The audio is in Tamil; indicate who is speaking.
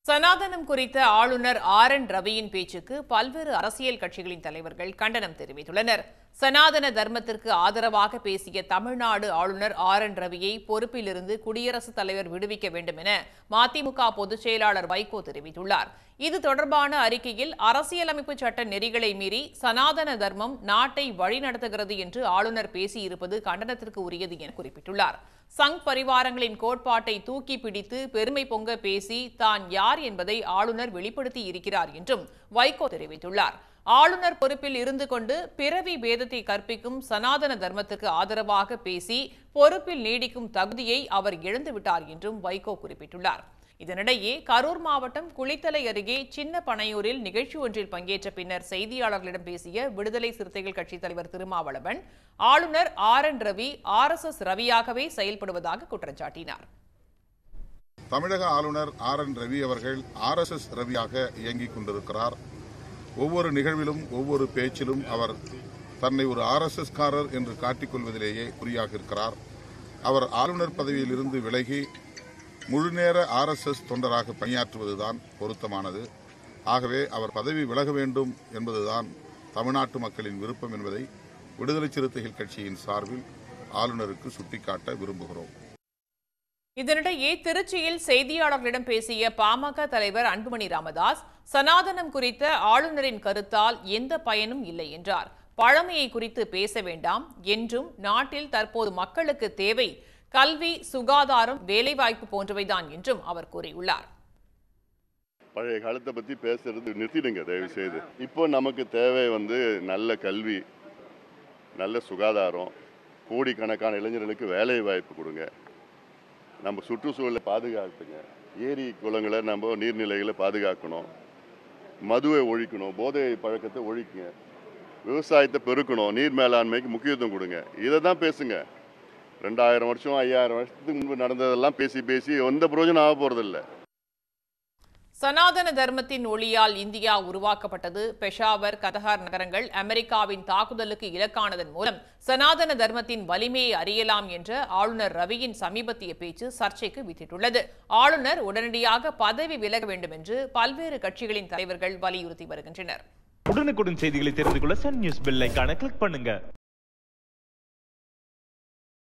Speaker 1: சனாதனம் குறித்த ஆளுநர் ஆர் என் ரவியின் பேச்சுக்கு பல்வேறு அரசியல் கட்சிகளின் தலைவர்கள் கண்டனம் தெரிவித்துள்ளனர் சனாதன தர்மத்திற்கு ஆதரவாக பேசிய தமிழ்நாடு ஆளுநர் ஆர் என் ரவியை பொறுப்பிலிருந்து குடியரசுத் தலைவர் விடுவிக்க வேண்டும் என மதிமுக பொதுச் செயலாளர் வைகோ தெரிவித்துள்ளார் இது தொடர்பான அறிக்கையில் அரசியலமைப்பு சட்ட நெறிகளை மீறி சனாதன தர்மம் நாட்டை வழிநடத்துகிறது என்று ஆளுநர் பேசியிருப்பது கண்டனத்திற்கு உரியது என குறிப்பிட்டுள்ளார் சங் பரிவாரங்களின் கோட்பாட்டை தூக்கி பிடித்து பெருமை பொங்க பேசி தான் யார் என்பதை ஆளுநர் வெளிப்படுத்தி இருக்கிறார் என்றும் வைகோ தெரிவித்துள்ளார் ஆளுநர் பொறுப்பில் இருந்து கொண்டு பிறவி பேதத்தை கற்பிக்கும் சனாதன தர்மத்துக்கு ஆதரவாக பேசி பொறுப்பில் நீடிக்கும் தகுதியை அவர் இழந்துவிட்டார் என்றும் வைகோ குறிப்பிட்டுள்ளார் இதனிடையே கரூர் மாவட்டம் குளித்தலை அருகே சின்ன பனையூரில் நிகழ்ச்சி ஒன்றில் பங்கேற்ற பின்னர் செய்தியாளர்களிடம் பேசிய விடுதலை சிறுத்தைகள் கட்சித் தலைவர் திருமாவளவன் ஆளுநர் R N Ravi R S S ரவியாகவே செயல்படுவதாக குற்றம் சாட்டினார்
Speaker 2: தமிழக ஆளுநர் ஆர் என் ரவி அவர்கள் ஆர் எஸ் எஸ் ரவியாக இயங்கிக் கொண்டிருக்கிறார் ஒவ்வொரு நிகழ்விலும் ஒவ்வொரு பேச்சிலும் அவர் தன்னை ஒரு ஆர் எஸ் எஸ் காரர் என்று காட்டிக்கொள்வதிலேயே குறியாக இருக்கிறார் அவர் ஆளுநர் பதவியில் இருந்து விலகி முழுநேர ஆர் எஸ் எஸ் தொண்டராக பணியாற்றுவதுதான் பொருத்தமானது ஆகவே அவர் பதவி விலக வேண்டும் என்பதுதான் தமிழ்நாட்டு மக்களின் விருப்பம் என்பதை விடுதலை சிறுத்தைகள் கட்சியின் சார்பில் ஆளுநருக்கு சுட்டிக்காட்ட விரும்புகிறோம்
Speaker 1: இதனிடையே திருச்சியில் செய்தியாளர்களிடம் பேசிய பாமக தலைவர் அன்புமணி ராமதாஸ் சனாதனம் குறித்த ஆளுநரின் கருத்தால் எந்த பயனும் இல்லை என்றார் பழமையை குறித்து பேச வேண்டாம் என்றும் நாட்டில் தற்போது மக்களுக்கு தேவை கல்வி சுகாதாரம் வேலைவாய்ப்பு போன்றவைதான் என்றும் அவர் கூறியுள்ளார்
Speaker 3: பழைய காலத்தை பற்றி பேசுறது நிறுத்திடுங்க தயவு செய்து இப்போ நமக்கு தேவை வந்து நல்ல கல்வி நல்ல சுகாதாரம் கோடிக்கணக்கான இளைஞர்களுக்கு வேலை வாய்ப்பு கொடுங்க நம்ம சுற்றுச்சூழலை பாதுகாத்துங்க ஏரி குளங்களை நம்ம நீர்நிலைகளை பாதுகாக்கணும் மதுவை ஒழிக்கணும் போதை பழக்கத்தை ஒழிக்குங்க விவசாயத்தை பெருக்கணும் நீர் மேலாண்மைக்கு முக்கியத்துவம் கொடுங்க இதை தான் பேசுங்க ரெண்டாயிரம் வருஷம் ஐயாயிரம் வருஷத்துக்கு முன்பு நடந்ததெல்லாம் பேசி பேசி எந்த பிரயோஜனம் ஆக போகிறதில்ல
Speaker 1: சனாதன தர்மத்தின் ஒளியால் இந்தியா உருவாக்கப்பட்டது பெஷாவர் கதஹார் நகரங்கள் அமெரிக்காவின் தாக்குதலுக்கு இலக்கானதன் மூலம் சனாதன தர்மத்தின் வலிமையை அறியலாம் என்ற ஆளுநர் ரவியின் சமீபத்திய பேச்சு சர்ச்சைக்கு வித்திட்டுள்ளது ஆளுநர் உடனடியாக பதவி விலக வேண்டும் என்று பல்வேறு கட்சிகளின் தலைவர்கள் வலியுறுத்தி வருகின்றனர்
Speaker 4: உடனுக்குடன் செய்திகளை தெரிந்து கொள்ள சன் நியூஸ் பெல் ஐகானை கிளிக் பண்ணுங்க